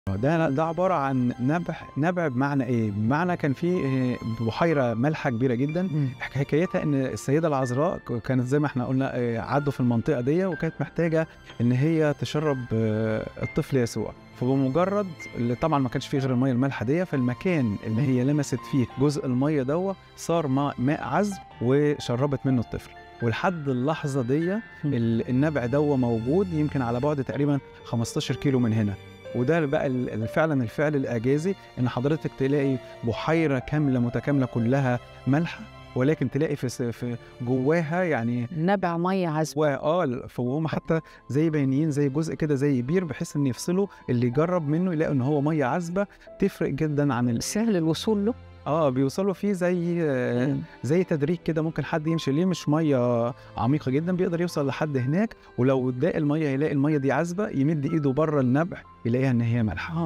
ده ده عبارة عن نبع نبع بمعنى إيه؟ بمعنى كان في آآ بحيرة مالحة كبيرة جدًا، إمم. حك حكايتها إن السيدة العذراء ك كانت زي ما إحنا قُلنا آآ عدّوا في المنطقة ديّة وكانت محتاجة إن هي تشرّب الطفل يسوع، فبمجرد ال طبعًا ما كانش في غير المَيّة المالحة ديّة، فالمكان اللي هي لمست فيه جزء المَيّة دوّة صار ما ماء عذب وشرّبت منه الطفل، ولحد اللحظة ديّة إمم. ال النبع دوّة موجود يمكن على بُعد تقريبًا 15 كيلو من هنا، وده بقى ال ال فعلًا الفعل الإعجازي إن حضرتك تلاقي بحيرة كاملة متكاملة كلّها مالحة، ولكن تلاقي في س في جواها يعني نبع مَيّة عذبة. جواها آه ال فوهُم حتى زي باينين زي جزء كده زي بير بحيث إن يفصلوا اللي يجرّب منه يلاقوا إن هو مَيّة عذبة تفرق جدًا عن ال سهل الوصول له؟ آه بيوصلوا فيه زي إمم. زي تدريج كده ممكن حد يمشي ليه مش مَيّة عميقة جدًا بيقدر يوصل لحد هناك، ولو اتضاق المَيّة يلاقي المَيّة دي عذبة يمد إيده برّه النبع يلاقيها إن هي مالحة. آه.